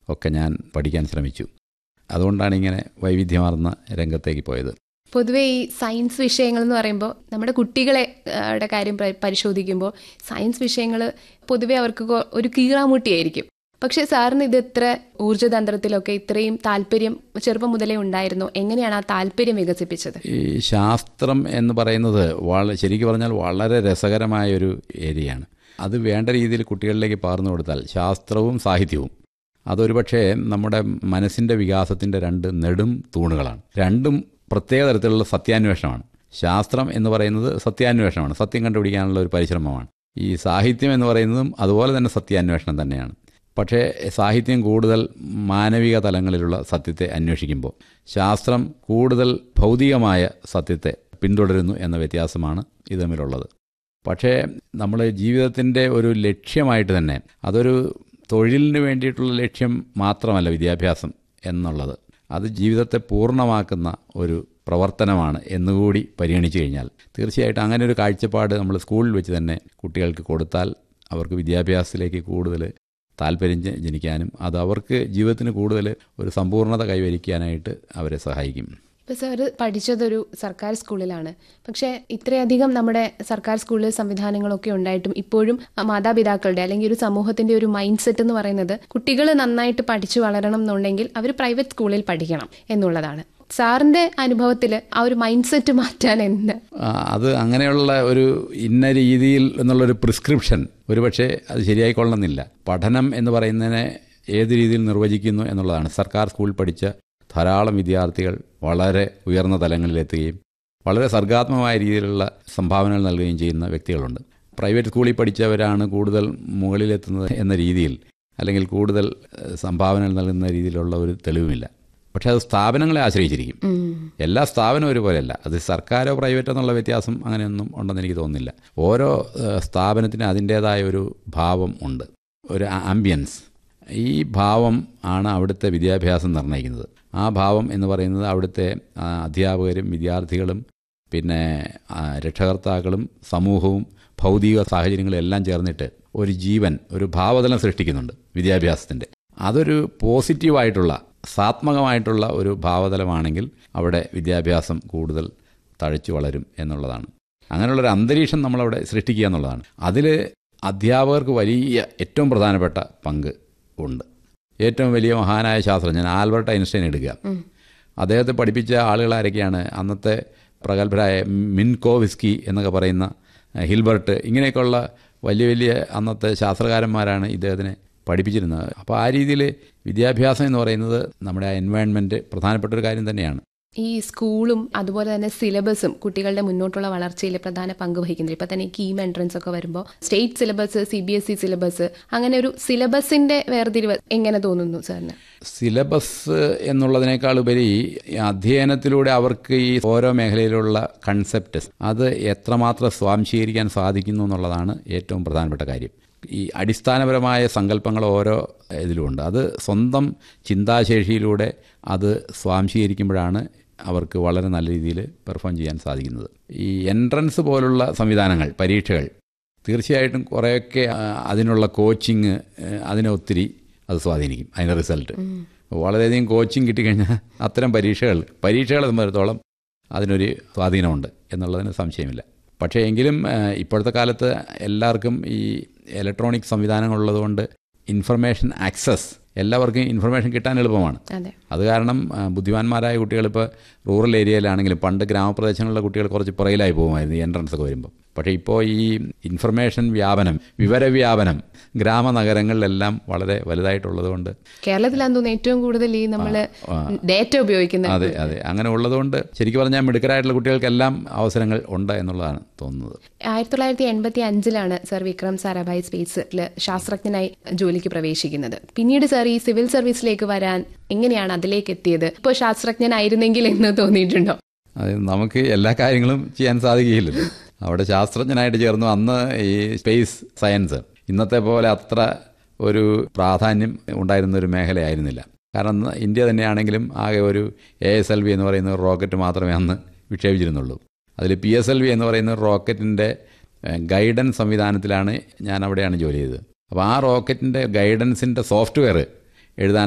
ഒക്കെ ഞാൻ പഠിക്കാൻ ശ്രമിച്ചു അതുകൊണ്ടാണ് ഇങ്ങനെ വൈവിധ്യമാർന്ന രംഗത്തേക്ക് പോയത് പൊതുവേ ഈ സയൻസ് വിഷയങ്ങൾ എന്ന് പറയുമ്പോൾ നമ്മുടെ കുട്ടികളെ ആ, ടെ കാര്യം പ- പരിശോധിക്കുമ്പോൾ സയൻസ് വിഷയങ്ങൾ പൊതുവേ അവർക്ക് കൊ- ഒരു കീറാമുട്ടിയായിരിക്കും പക്ഷേ സാറിന് ഇത് ഇത്ര ഊർജ്ജതന്ത്രത്തിലൊക്കെ ഇത്രയും താല്പര്യം ചെറുപ്പം മുതലേ ഉണ്ടായിരുന്നു എങ്ങനെയാണ് ആ താല്പര്യം വികസിപ്പിച്ചത് ഈ ശാസ്ത്രം എന്ന് പറയുന്നത് വള ശരിക്കും പറഞ്ഞാൽ വളരെ രസകരമായൊരു ഏരിയയാണ് അത് വേണ്ട രീതിയിൽ കുട്ടികളിലേക്ക് പകർന്നു കൊടുത്താൽ ശാസ്ത്രവും സാഹിത്യവും അതൊരു പക്ഷേ നമ്മുടെ മനസ്സിൻ്റെ വികാസത്തിൻ്റെ രണ്ട് നെടും തൂണുകളാണ് രണ്ടും പ്രത്യേക തരത്തിലുള്ള സത്യാന്വേഷണമാണ് ശാസ്ത്രം എന്ന് പറയുന്നത് സത്യാന്വേഷണമാണ് സത്യം കണ്ടുപിടിക്കാനുള്ള ഒരു പരിശ്രമമാണ് ഈ സാഹിത്യം എന്ന് പറയുന്നതും അതുപോലെ തന്നെ സത്യാന്വേഷണം തന്നെയാണ് പക്ഷേ സാഹിത്യം കൂടുതൽ മാനവിക തലങ്ങളിലുള്ള സത്യത്തെ അന്വേഷിക്കുമ്പോൾ ശാസ്ത്രം കൂടുതൽ ഭൗതികമായ സത്യത്തെ പിന്തുടരുന്നു എന്ന വ്യത്യാസമാണ് ഇത് തമ്മിലുള്ളത് പക്ഷേ നമ്മൾ ജീവിതത്തിൻ്റെ ഒരു ലക്ഷ്യമായിട്ട് തന്നെ അതൊരു തൊഴിലിന് വേണ്ടിയിട്ടുള്ള ലക്ഷ്യം മാത്രമല്ല വിദ്യാഭ്യാസം എന്നുള്ളത് അത് ജീവിതത്തെ പൂർണ്ണമാക്കുന്ന ഒരു പ്രവർത്തനമാണ് എന്നുകൂടി പരിഗണിച്ചു കഴിഞ്ഞാൽ തീർച്ചയായിട്ടും അങ്ങനെ ഒരു കാഴ്ചപ്പാട് നമ്മൾ സ്കൂളിൽ വെച്ച് തന്നെ കുട്ടികൾക്ക് കൊടുത്താൽ അവർക്ക് വിദ്യാഭ്യാസത്തിലേക്ക് കൂടുതൽ താല്പര്യം ജ- ജനിക്കാനും അത് അവർക്ക് ജീവിതത്തിന് കൂടുതൽ ഒരു സമ്പൂർണ്ണത കൈവരിക്കാനായിട്ട് അവരെ സഹായിക്കും ഇപ്പൊ സാറ് പഠിച്ചതൊരു സർക്കാർ സ്കൂളിലാണ് പക്ഷേ ഇത്രയധികം നമ്മുടെ സർക്കാർ സ്കൂളിൽ സംവിധാനങ്ങളൊക്കെ ഉണ്ടായിട്ടും ഇപ്പോഴും മാതാപിതാക്കളുടെ അല്ലെങ്കിൽ ഒരു സമൂഹത്തിന്റെ ഒരു മൈൻഡ് സെറ്റ് എന്ന് പറയുന്നത് കുട്ടികൾ നന്നായിട്ട് പഠിച്ചു വളരണം എന്നുണ്ടെങ്കിൽ അവർ പ്രൈവറ്റ് സ്കൂളിൽ പഠിക്കണം എന്നുള്ളതാണ് സാറിന്റെ അനുഭവത്തിൽ ആ ഒരു മൈൻഡ് സെറ്റ് മാറ്റാൻ എന്ത് ആ, അത് അങ്ങനെയുള്ള ഒരു ഇന്ന രീതിയിൽ എന്നുള്ളൊരു പ്രിസ്ക്രിപ്ഷൻ ഒരുപക്ഷെ അത് ശരിയായിക്കൊള്ളണമെന്നില്ല പഠനം എന്ന് പറയുന്നതിനെ ഏത് രീതിയിൽ നിർവചിക്കുന്നു എന്നുള്ളതാണ് സർക്കാർ സ്കൂളിൽ പഠിച്ച ധാരാളം വിദ്യാർത്ഥികൾ വളരെ ഉയർന്ന തലങ്ങളിലെത്തുകയും വളരെ സർഗാത്മകമായ രീതിയിലുള്ള സംഭാവനകൾ നൽകുകയും ചെയ്യുന്ന വ്യക്തികളുണ്ട് പ്രൈവറ്റ് സ്കൂളിൽ പഠിച്ചവരാണ് കൂടുതൽ മുകളിലെത്തുന്നത് എന്ന രീതിയിൽ അല്ലെങ്കിൽ കൂടുതൽ ഏഹ്, സംഭാവനകൾ നൽകുന്ന രീതിയിലുള്ള ഒരു തെളിവുമില്ല പക്ഷേ അത് സ്ഥാപനങ്ങളെ ആശ്രയിച്ചിരിക്കും എല്ലാ സ്ഥാപനവും ഒരുപോലെയല്ല അത് സർക്കാരോ പ്രൈവറ്റോ എന്നുള്ള വ്യത്യാസം അങ്ങനെയൊന്നും ഉണ്ടെന്ന് എനിക്ക് തോന്നുന്നില്ല ഓരോ ഏഹ്, സ്ഥാപനത്തിനും അതിൻ്റേതായ ഒരു ഭാവം ഉണ്ട് ഒരു ആംബിയൻസ് ഈ ഭാവം ആണ് അവിടുത്തെ വിദ്യാഭ്യാസം നിർണ്ണയിക്കുന്നത് ആ ഭാവം എന്ന് പറയുന്നത് അവിടുത്തെ ആ, അധ്യാപകരും വിദ്യാർത്ഥികളും പിന്നെ ആ, രക്ഷകർത്താക്കളും സമൂഹവും ഭൗതിക സാഹചര്യങ്ങളും എല്ലാം ചേർന്നിട്ട് ഒരു ജീവൻ ഒരു ഭാവതലം സൃഷ്ടിക്കുന്നുണ്ട് വിദ്യാഭ്യാസത്തിൻ്റെ അതൊരു പോസിറ്റീവായിട്ടുള്ള സാത്മകമായിട്ടുള്ള ഒരു ഭാവതലമാണെങ്കിൽ അവിടെ വിദ്യാഭ്യാസം കൂടുതൽ തഴച്ചു വളരും എന്നുള്ളതാണ് അങ്ങനെയുള്ളൊരു അന്തരീക്ഷം നമ്മളവിടെ സൃഷ്ടിക്കുക എന്നുള്ളതാണ് അതിൽ അധ്യാപകർക്ക് വലിയ ഏറ്റവും പ്രധാനപ്പെട്ട പങ്ക് ഉണ്ട് ഏറ്റവും വലിയ മഹാനായ ശാസ്ത്രജ്ഞൻ ആൽബർട്ട് ഐൻസ്റ്റൈൻ എടുക്കുക അദ്ദേഹത്തെ പഠിപ്പിച്ച ആളുകൾ ആരൊക്കെയാണ് അന്നത്തെ പ്രഗത്ഭരായ മിൻകോവിസ്കി എന്നൊക്കെ പറയുന്ന ഏഹ്, ഹിൽബർട്ട് ഇങ്ങനെയൊക്കെയുള്ള വലിയ വലിയ അന്നത്തെ ശാസ്ത്രകാരന്മാരാണ് ഇദ്ദേഹത്തിനെ പഠിപ്പിച്ചിരുന്നത് അപ്പോൾ ആ രീതിയിൽ വിദ്യാഭ്യാസം എന്ന് പറയുന്നത് നമ്മുടെ ആ എൻവയൺമെൻറ്റ് പ്രധാനപ്പെട്ട ഒരു കാര്യം തന്നെയാണ് ഈ സ്കൂളും അതുപോലെ തന്നെ സിലബസും കുട്ടികളുടെ മുന്നോട്ടുള്ള വളർച്ചയിൽ പ്രധാന പങ്ക് വഹിക്കുന്നുണ്ട് ഇപ്പൊ തന്നെ കീം എൻട്രൻസ് ഒക്കെ വരുമ്പോൾ state syllabus C B S E syllabus അങ്ങനെ ഒരു സിലബസിന്റെ വേർതിരിവ് എങ്ങനെ തോന്നുന്നു സാറിന് സിലബസ് എന്നുള്ളതിനേക്കാൾ ഉപരി ഈ അധ്യയനത്തിലൂടെ അവർക്ക് ഈ ഓരോ മേഖലയിലുള്ള കൺസെപ്റ്റ് അത് എത്രമാത്രം സ്വാംശീകരിക്കാൻ സാധിക്കുന്നു എന്നുള്ളതാണ് ഏറ്റവും പ്രധാനപ്പെട്ട കാര്യം ഈ അടിസ്ഥാനപരമായ സങ്കല്പങ്ങൾ ഓരോ ഇതിലുമുണ്ട് അത് സ്വന്തം ചിന്താശേഷിയിലൂടെ അത് സ്വാംശീകരിക്കുമ്പോഴാണ് അവർക്ക് വളരെ നല്ല രീതിയിൽ പെർഫോം ചെയ്യാൻ സാധിക്കുന്നത് ഈ എൻട്രൻസ് പോലുള്ള സംവിധാനങ്ങൾ പരീക്ഷകൾ തീർച്ചയായിട്ടും കുറേയൊക്കെ ആ, അതിനുള്ള കോച്ചിങ് അതിനെ ഒത്തിരി അത് സ്വാധീനിക്കും അതിൻ്റെ റിസൾട്ട് വളരെയധികം കോച്ചിങ് കിട്ടിക്കഴിഞ്ഞാൽ അത്തരം പരീക്ഷകൾ പരീക്ഷകളെ സംബന്ധിച്ചിടത്തോളം അതിനൊരു സ്വാധീനമുണ്ട് എന്നുള്ളതിന് സംശയമില്ല പക്ഷേ എങ്കിലും ആ, ഇപ്പോഴത്തെ കാലത്ത് എല്ലാവർക്കും ഈ ഇലക്ട്രോണിക് സംവിധാനങ്ങളുള്ളതുകൊണ്ട് ഇൻഫർമേഷൻ ആക്സസ് എല്ലാവർക്കും ഇൻഫർമേഷൻ കിട്ടാൻ എളുപ്പമാണ് അതെ അത് കാരണം ആ, ബുദ്ധിമാന്മാരായ കുട്ടികൾ ഇപ്പോൾ റൂറൽ ഏരിയയിലാണെങ്കിലും പണ്ട് ഗ്രാമപ്രദേശങ്ങളിലുള്ള കുട്ടികൾ കുറച്ച് പുറയിലായി പോകുമായിരുന്നു ഈ എൻട്രൻസ് ഒക്കെ വരുമ്പോൾ പക്ഷേ ഇപ്പോൾ ഈ ഇൻഫർമേഷൻ വ്യാപനം വിവരവ്യാപനം ഗ്രാമനഗരങ്ങളിലെല്ലാം വളരെ വലുതായിട്ടുള്ളതുകൊണ്ട് കേരളത്തിലാന്ന് തോന്നുന്നു ഏറ്റവും കൂടുതൽ ഈ നമ്മള് ഡേറ്റ ഉപയോഗിക്കുന്നത് അതെ അതെ അങ്ങനെ ഉള്ളതുകൊണ്ട് ശരിക്കും പറഞ്ഞാൽ മിടുക്കരായിട്ടുള്ള കുട്ടികൾക്കെല്ലാം അവസരങ്ങൾ ഉണ്ട് എന്നുള്ളതാണ് തോന്നുന്നത് ആയിരത്തി തൊള്ളായിരത്തി എൺപത്തി അഞ്ചിലാണ് സർ വിക്രം സാരാഭായ് സ്പേസിൽ ശാസ്ത്രജ്ഞനായി ജോലിക്ക് പ്രവേശിക്കുന്നത് പിന്നീട് സർ ഈ സിവിൽ സർവീസിലേക്ക് വരാൻ എങ്ങനെയാണ് അതിലേക്ക് എത്തിയത് ഇപ്പോൾ ശാസ്ത്രജ്ഞനായിരുന്നെങ്കിൽ എന്ന് തോന്നിയിട്ടുണ്ടോ അത് നമുക്ക് എല്ലാ കാര്യങ്ങളും ചെയ്യാൻ സാധിക്കുകയില്ലല്ലോ അവിടെ ശാസ്ത്രജ്ഞനായിട്ട് ചേർന്നു അന്ന് ഈ സ്പേസ് സയൻസ് ഇന്നത്തെ പോലെ അത്ര ഒരു പ്രാധാന്യം ഉണ്ടായിരുന്ന ഒരു മേഖലയായിരുന്നില്ല കാരണം അന്ന് ഇന്ത്യ തന്നെയാണെങ്കിലും ആകെ ഒരു എ എസ് എൽ വി എന്ന് പറയുന്ന ഒരു റോക്കറ്റ് മാത്രമേ അന്ന് വിക്ഷേപിച്ചിരുന്നുള്ളൂ അതിൽ പി എസ് എൽ വി എന്ന് പറയുന്ന ഒരു റോക്കറ്റിൻ്റെ ഗൈഡൻസ് സംവിധാനത്തിലാണ് ഞാൻ അവിടെയാണ് ജോലി ചെയ്തത് അപ്പോൾ ആ റോക്കറ്റിൻ്റെ ഗൈഡൻസിൻ്റെ സോഫ്റ്റ്വെയർ എഴുതാൻ